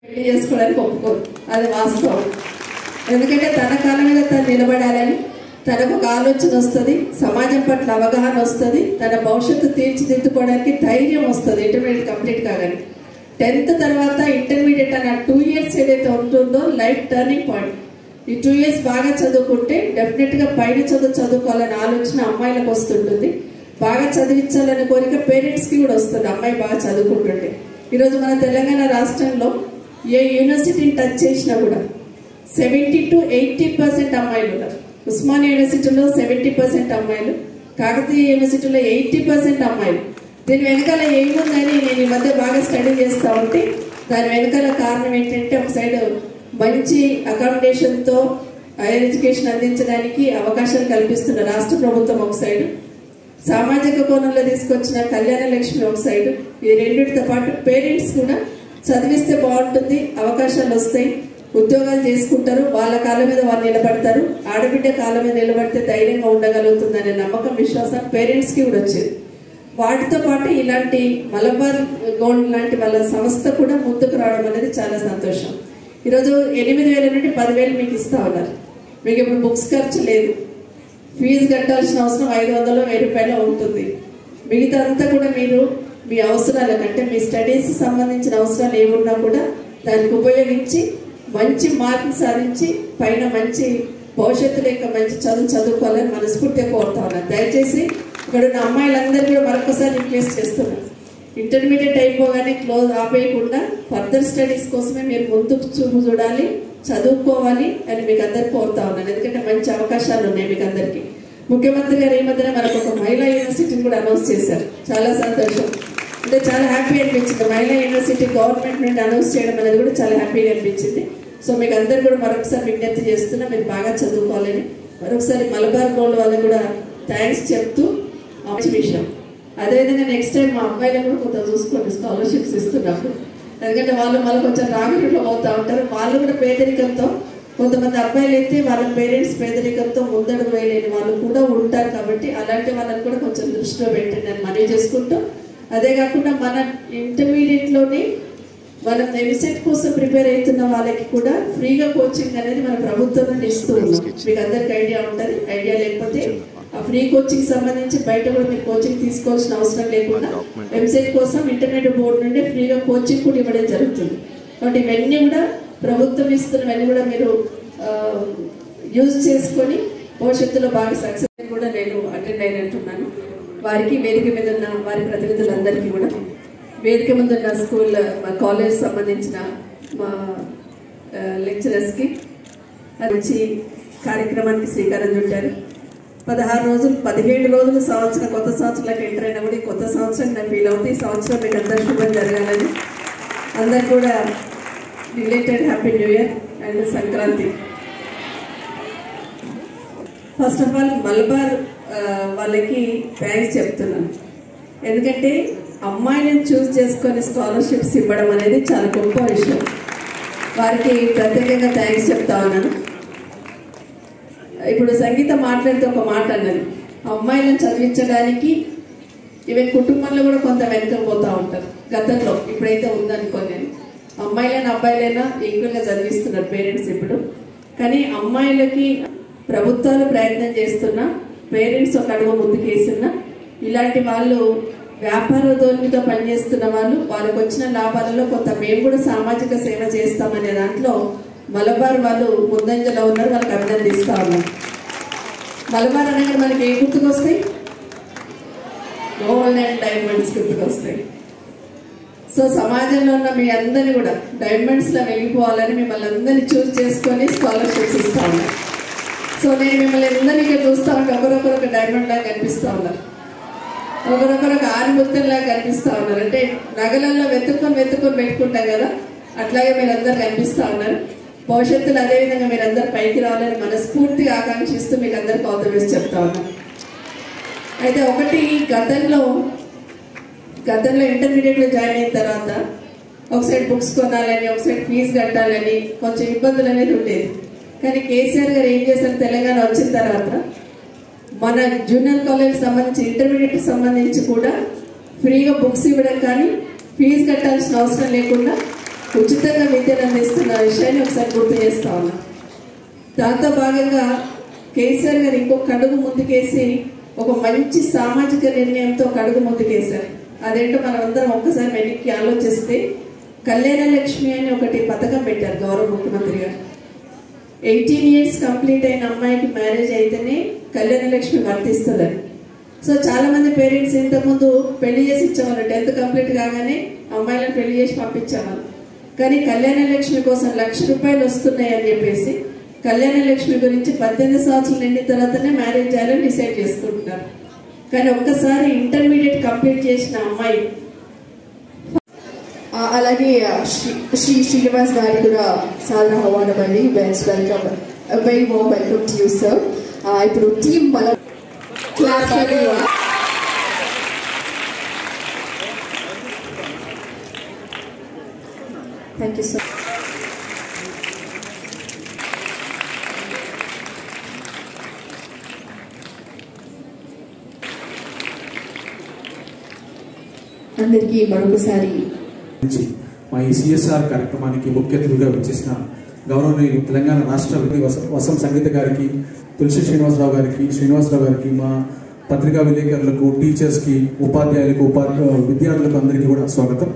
పెళ్లి చేసుకోవడానికి ఒప్పుకోరు అది వాస్తవం ఎందుకంటే తన కాళ్ళ మీద తను నిలబడాలని తనకు ఒక ఆలోచన వస్తుంది సమాజం పట్ల అవగాహన వస్తుంది తన భవిష్యత్తు తీర్చిదిద్దుకోవడానికి ధైర్యం వస్తుంది ఇంటర్మీడియట్ కంప్లీట్ కాగానే టెన్త్ తర్వాత ఇంటర్మీడియట్ అనే టూ ఇయర్స్ ఏదైతే ఉంటుందో లైఫ్ టర్నింగ్ పాయింట్ ఈ టూ ఇయర్స్ బాగా చదువుకుంటే డెఫినెట్ గా పైన చదువు చదువుకోవాలనే ఆలోచన అమ్మాయిలకు వస్తుంటుంది బాగా చదివించాలనే కోరిక పేరెంట్స్ కి కూడా వస్తుంది అమ్మాయి బాగా చదువుకుంటుంటే ఈరోజు మన తెలంగాణ రాష్ట్రంలో ఏ యూనివర్సిటీని టచ్ చేసినా కూడా సెవెంటీ టు ఎయిటీ పర్సెంట్ అమ్మాయిలు ఉన్నారు ఉస్మానియా యూనివర్సిటీలో సెవెంటీ పర్సెంట్ అమ్మాయిలు కాకతీయ యూనివర్సిటీలో ఎయిటీ పర్సెంట్ అమ్మాయిలు దీని వెనకాల ఏముందని నేను ఈ మధ్య బాగా స్టడీ చేస్తా ఉంటే దాని వెనకాల కారణం ఏంటంటే ఒక సైడ్ మంచి అకామిడేషన్తో హైయర్ ఎడ్యుకేషన్ అందించడానికి అవకాశాలు కల్పిస్తున్న రాష్ట్ర ప్రభుత్వం ఒక సైడ్ సామాజిక కోణంలో తీసుకొచ్చిన కళ్యాణ లక్ష్మి ఒక సైడ్ ఈ రెండింటితో పాటు పేరెంట్స్ కూడా చదివిస్తే బాగుంటుంది అవకాశాలు వస్తాయి ఉద్యోగాలు చేసుకుంటారు వాళ్ళ కాళ్ళ మీద వాళ్ళు నిలబడతారు ఆడబిడ్డ కాళ్ళ మీద నిలబడితే ధైర్యంగా ఉండగలుగుతుందనే నమ్మకం విశ్వాసం పేరెంట్స్కి కూడా వచ్చేది వాటితో పాటు ఇలాంటి మలబార్ గోల్డ్ లాంటి వాళ్ళ సంస్థ కూడా ముందుకు రావడం అనేది చాలా సంతోషం ఈరోజు ఎనిమిది వేల నుండి పదివేలు మీకు ఇస్తా ఉన్నారు మీకు ఇప్పుడు బుక్స్ ఖర్చు లేదు ఫీజు కట్టాల్సిన అవసరం ఐదు వందలు వెయ్యి రూపాయలు ఉంటుంది మిగతా అంతా కూడా మీరు మీ అవసరాలకంటే మీ స్టడీస్ సంబంధించిన అవసరాలు ఏమున్నా కూడా దానికి ఉపయోగించి మంచి మార్కులు సాధించి పైన మంచి భవిష్యత్తులో ఇంకా మంచి చదువు చదువుకోవాలని మనస్ఫూర్తిగా కోరుతా ఉన్నాను దయచేసి ఇక్కడ ఉన్న అమ్మాయిలందరూ కూడా మరొకసారి రిక్వెస్ట్ చేస్తున్నాను ఇంటర్మీడియట్ అయిపోగానే క్లోజ్ ఆపేయకుండా ఫర్దర్ స్టడీస్ కోసమే మీరు ముందుకు చూపు చూడాలి చదువుకోవాలి అని మీకు అందరికి కోరుతా ఉన్నాను ఎందుకంటే మంచి అవకాశాలు ఉన్నాయి మీకు అందరికి ముఖ్యమంత్రి గారు ఈ మధ్యన మనకు ఒక మహిళా యూనివర్సిటీని కూడా అనౌన్స్ చేశారు చాలా సంతోషం అంటే చాలా హ్యాపీ అనిపించింది మహిళా యూనివర్సిటీ గవర్నమెంట్ నుండి అనౌన్స్ చేయడం అనేది కూడా చాలా హ్యాపీగా అనిపించింది సో మీకు అందరు కూడా మరొకసారి విజ్ఞప్తి చేస్తున్నా మీరు బాగా చదువుకోవాలని మరొకసారి మలబార్ గోల్డ్ వాళ్ళకి కూడా థ్యాంక్స్ చెప్తూ మంచి విషయం అదేవిధంగా నెక్స్ట్ టైం మా అబ్బాయిలను కూడా కొంత చూసుకోండి స్కాలర్షిప్స్ ఇస్తున్నప్పుడు ఎందుకంటే వాళ్ళు మళ్ళీ కొంచెం రాగడిలో అవుతూ ఉంటారు వాళ్ళు కూడా పేదరికంతో కొంతమంది అబ్బాయిలు అయితే వాళ్ళ పేరెంట్స్ పేదరికంతో ముందడుగు వేయలేని వాళ్ళు కూడా ఉంటారు కాబట్టి అలాంటి వాళ్ళని కూడా కొంచెం దృష్టిలో పెట్టండి అని మనవి చేసుకుంటూ అదే కాకుండా మన ఇంటర్మీడియట్లోనే మనం ఎంసెట్ కోసం ప్రిపేర్ అవుతున్న వాళ్ళకి కూడా ఫ్రీగా కోచింగ్ అనేది మన ప్రభుత్వం నుండి ఇస్తూ ఉన్నాం మీకు అందరికి ఐడియా ఉంటుంది ఐడియా లేకపోతే ఆ ఫ్రీ కోచింగ్ సంబంధించి బయట కూడా మీరు కోచింగ్ తీసుకోవాల్సిన అవసరం లేకుండా ఎంసెట్ కోసం ఇంటర్మీడియట్ బోర్డు నుండి ఫ్రీగా కోచింగ్ కూడా ఇవ్వడం జరుగుతుంది కాబట్టి ఇవన్నీ కూడా ప్రభుత్వం ఇస్తున్నవన్నీ కూడా మీరు యూజ్ చేసుకొని భవిష్యత్తులో బాగా సక్సెస్ కూడా నేను అటెండ్ అయినట్టున్నాను వారికి వేదిక మీద ఉన్న వారి ప్రతినిధులందరికీ కూడా వేదిక ముందు ఉన్న స్కూల్ మా కాలేజ్ సంబంధించిన మా లెక్చరర్స్కి మంచి కార్యక్రమానికి శ్రీకారం చుట్టారు పదహారు రోజులు పదిహేడు రోజులు సంవత్సరం కొత్త సంవత్సరంలోకి ఎంటర్ అయినా కూడా ఈ కొత్త సంవత్సరం నేను ఫీల్ అవుతుంది ఈ సంవత్సరం మీకు అందరూ శుభం జరగాలని అందరు కూడా related happy new year and Sankranti first of all Malabar ఆ, వాళ్ళకి థ్యాంక్స్ చెప్తున్నాను ఎందుకంటే అమ్మాయిలను చూస్ చేసుకొని స్కాలర్షిప్స్ ఇవ్వడం అనేది చాలా గొప్ప విషయం వారికి ప్రత్యేకంగా థ్యాంక్స్ చెప్తా ఉన్నాను ఇప్పుడు సంగీత మాట్లాడితే ఒక మాట అన్నది అమ్మాయిలను చదివించడానికి ఈవెన్ కుటుంబంలో కూడా కొంత వెనుక పోతా ఉంటారు గతంలో ఇప్పుడైతే ఉందనుకోని నేను అమ్మాయిలైనా అబ్బాయిలైనా ఈక్వల్గా చదివిస్తున్నారు పేరెంట్స్ ఇప్పుడు కానీ అమ్మాయిలకి ప్రభుత్వాలు ప్రయత్నం చేస్తున్నా పేరెంట్స్ ఒక అడుగు ముందుకు వేస్తున్నా ఇలాంటి వాళ్ళు వ్యాపార ధోరణితో పనిచేస్తున్న వాళ్ళు వాళ్ళకి వచ్చిన లాభాలలో కొంత మేము కూడా సామాజిక సేవ చేస్తామనే దాంట్లో మలబార్ వాళ్ళు ముందంజలో ఉన్నారు వాళ్ళకి అభినందిస్తా ఉన్నారు మలబార్ అనగానే మనకి ఏ గుర్తుకొస్తాయి గోల్డ్ అండ్ డైమండ్స్ గుర్తుకొస్తాయి సో సమాజంలో ఉన్న మీ అందరిని కూడా డైమండ్స్ లో వెళ్ళిపోవాలని మిమ్మల్ని అందరినీ చూస్ చేసుకొని స్కాలర్షిప్స్ ఇస్తా ఉన్నారు సో నేను మిమ్మల్ని అందరినీ ఇక్కడ చూస్తా ఉంటే ఒకరొకరు ఒక డైమండ్ లాగా కనిపిస్తా ఉన్నారు ఒకరొకరు ఒక ఆనిముత్యంలాగా కనిపిస్తా ఉన్నారు అంటే నగలల్లో వెతుక్కొని వెతుక్కొని పెట్టుకుంటాం కదా అట్లాగే మీరందరూ కనిపిస్తా ఉన్నారు భవిష్యత్తులో అదేవిధంగా మీరందరూ పైకి రావాలని మనస్ఫూర్తిగా ఆకాంక్షిస్తూ మీకు అందరికి ఆల్ ద బెస్ట్ చెప్తా ఉన్నాను అయితే ఒకటి గతంలో గతంలో ఇంటర్మీడియట్లో జాయిన్ అయిన తర్వాత ఒక సైడ్ బుక్స్ కొనాలని ఒక సైడ్ ఫీజు కట్టాలని కొంచెం ఇబ్బందులు అనేది ఉండేది కానీ కేసీఆర్ గారు ఏం చేశారు తెలంగాణ వచ్చిన తర్వాత మన జూనియర్ కాలేజ్ సంబంధించి ఇంటర్మీడియట్ సంబంధించి కూడా ఫ్రీగా బుక్స్ ఇవ్వడం కానీ ఫీజు కట్టాల్సిన అవసరం లేకుండా ఉచితంగా విద్యను అందిస్తున్న విషయాన్ని ఒకసారి గుర్తు చేస్తా ఉన్నా దాంతో భాగంగా కేసీఆర్ గారు ఇంకొక అడుగు ముందుకేసి ఒక మంచి సామాజిక నిర్ణయంతో ఒక అడుగు ముందుకేశారు అదేంటో మనం అందరం ఒక్కసారి వెనక్కి ఆలోచిస్తే కళ్యాణ లక్ష్మి అని ఒకటి పథకం పెట్టారు గౌరవ ముఖ్యమంత్రి గారు ఎయిటీన్ ఇయర్స్ కంప్లీట్ అయిన అమ్మాయికి మ్యారేజ్ అయితేనే కళ్యాణ లక్ష్మి వర్తిస్తుందని సో చాలా మంది పేరెంట్స్ ఇంతకుముందు పెళ్లి చేసి ఇచ్చేవాళ్ళు టెన్త్ కంప్లీట్ కాగానే అమ్మాయిలను పెళ్లి చేసి పంపించేవాళ్ళు కానీ కళ్యాణ లక్ష్మి కోసం లక్ష రూపాయలు వస్తున్నాయి అని చెప్పేసి కళ్యాణ లక్ష్మి గురించి పద్దెనిమిది సంవత్సరాలు నిండిన తర్వాతనే మ్యారేజ్ చేయాలని డిసైడ్ చేసుకుంటున్నారు కానీ ఒక్కసారి ఇంటర్మీడియట్ కంప్లీట్ చేసిన అమ్మాయి ఆ, అలాగే ఆ, శ్రీ శ్రీ శ్రీనివాస్ గారికి కూడా సాధారణ ఆహ్వానమండి వెల్స్ welcome very warm welcome to you sir ఇప్పుడు టీమ్ మన క్లాస్ థ్యాంక్ యూ సార్ అందరికీ మరొకసారి నుంచి మా ఈ సిఎస్ఆర్ కార్యక్రమానికి ముఖ్య అతిథిగా వచ్చేసిన గౌరవనీయులు తెలంగాణ రాష్ట్ర విధి వస- వసం సంగీత గారికి తులసి శ్రీనివాసరావు గారికి శ్రీనివాసరావు గారికి మా పత్రికా విలేకరులకు టీచర్స్కి ఉపాధ్యాయులకు ఉపాధ్యా విద్యార్థులకు అందరికీ కూడా స్వాగతం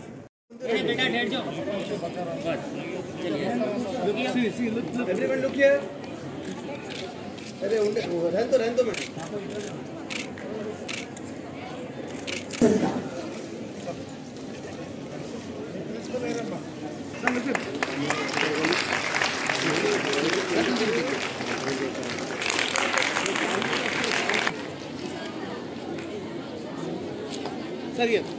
एवरीवन लुक हियर अरे उनके रहन तो रहन तो बेटा सर ये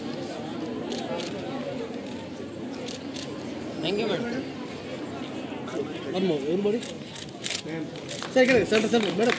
thank you madam one more everybody sir ఇక్కడ సర్ సర్ మేడం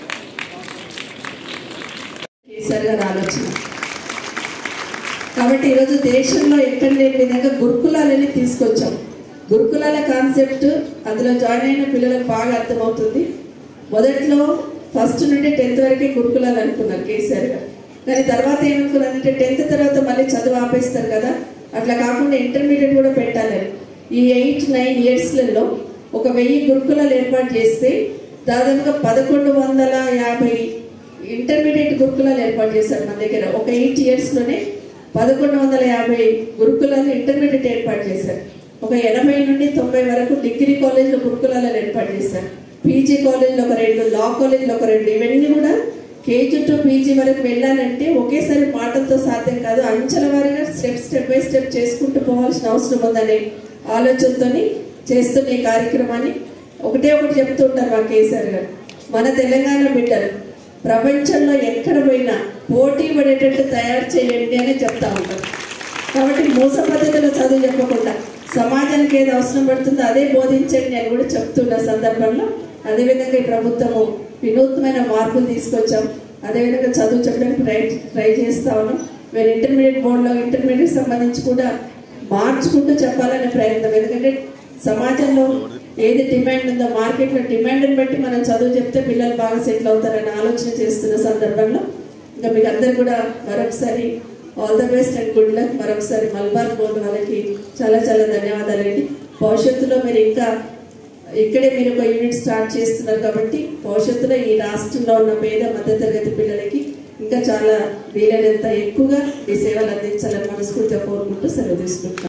కేసీఆర్ గారి ఆలోచన కాబట్టి ఈరోజు దేశంలో ఎక్కడ లేని విధంగా గురుకులాలని తీసుకొచ్చాం గురుకులాల కాన్సెప్ట్ అందులో జాయిన్ అయిన పిల్లలకు బాగా అర్థమవుతుంది మొదట్లో ఫస్ట్ నుండి టెన్త్ వరకే గురుకులాలు అనుకున్నారు కేసీఆర్ గారు కానీ తర్వాత ఏమనుకున్నారంటే టెన్త్ తర్వాత మళ్ళీ చదువు ఆపేస్తారు కదా అట్లా కాకుండా ఇంటర్మీడియట్ కూడా పెట్టాలని ఈ ఎయిట్ నైన్ ఇయర్స్లలో ఒక వెయ్యి గురుకులాలు ఏర్పాటు చేస్తే దాదాపుగా పదకొండు వందల యాభై ఇంటర్మీడియట్ గురుకులాలు ఏర్పాటు చేశారు మన దగ్గర ఒక ఎయిట్ ఇయర్స్లోనే పదకొండు వందల యాభై గురుకులాలు ఇంటర్మీడియట్ ఏర్పాటు చేశారు ఒక ఎనభై నుండి తొంభై వరకు డిగ్రీ కాలేజ్లో గురుకులాలను ఏర్పాటు చేశారు పీజీ కాలేజ్లో ఒక రెండు లా కాలేజ్లో ఒక రెండు ఇవన్నీ కూడా కేజీ టు పీజీ వరకు వెళ్ళాలంటే ఒకేసారి మాటలతో సాధ్యం కాదు అంచెల వారీగా స్టెప్ స్టెప్ బై స్టెప్ చేసుకుంటూ పోవాల్సిన అవసరం ఉందనే ఆలోచనతోని చేస్తున్న ఈ కార్యక్రమాన్ని ఒకటే ఒకటి చెప్తూ ఉంటారు మా కేసీఆర్ గారు మన తెలంగాణ బిడ్డలు ప్రపంచంలో ఎక్కడ పోయినా పోటీ పడేటట్టు తయారు చేయండి అని చెప్తా ఉంటారు కాబట్టి మూస పద్ధతిలో చదువు చెప్పకుండా సమాజానికి ఏది అవసరం పడుతుందో అదే బోధించండి అని కూడా చెప్తున్న సందర్భంలో అదేవిధంగా ఈ ప్రభుత్వము వినూత్నమైన మార్పులు తీసుకొచ్చాం అదేవిధంగా చదువు చెప్పడానికి ట్రై ట్రై చేస్తా ఉన్నాం మీరు ఇంటర్మీడియట్ బోర్డులో ఇంటర్మీడియట్ సంబంధించి కూడా మార్చుకుంటూ చెప్పాలనే ప్రయత్నం ఎందుకంటే సమాజంలో ఏది డిమాండ్ ఉందో మార్కెట్లో డిమాండ్ని బట్టి మనం చదువు చెప్తే పిల్లలు బాగా సెటిల్ అవుతారని ఆలోచన చేస్తున్న సందర్భంలో ఇంకా మీకు అందరు కూడా మరొకసారి all the best and good luck మరొకసారి మల్బార్ బోర్డు వాళ్ళకి చాలా చాలా ధన్యవాదాలండి భవిష్యత్తులో మీరు ఇంకా ఇక్కడే మీరు ఒక యూనిట్ స్టార్ట్ చేస్తున్నారు కాబట్టి భవిష్యత్తులో ఈ రాష్ట్రంలో ఉన్న పేద మధ్యతరగతి పిల్లలకి ఇంకా చాలా వీలైనంత ఎక్కువగా మీ సేవలు అందించాలని మనస్ఫూర్తిగా కోరుకుంటూ సెలవు తీసుకుంటాం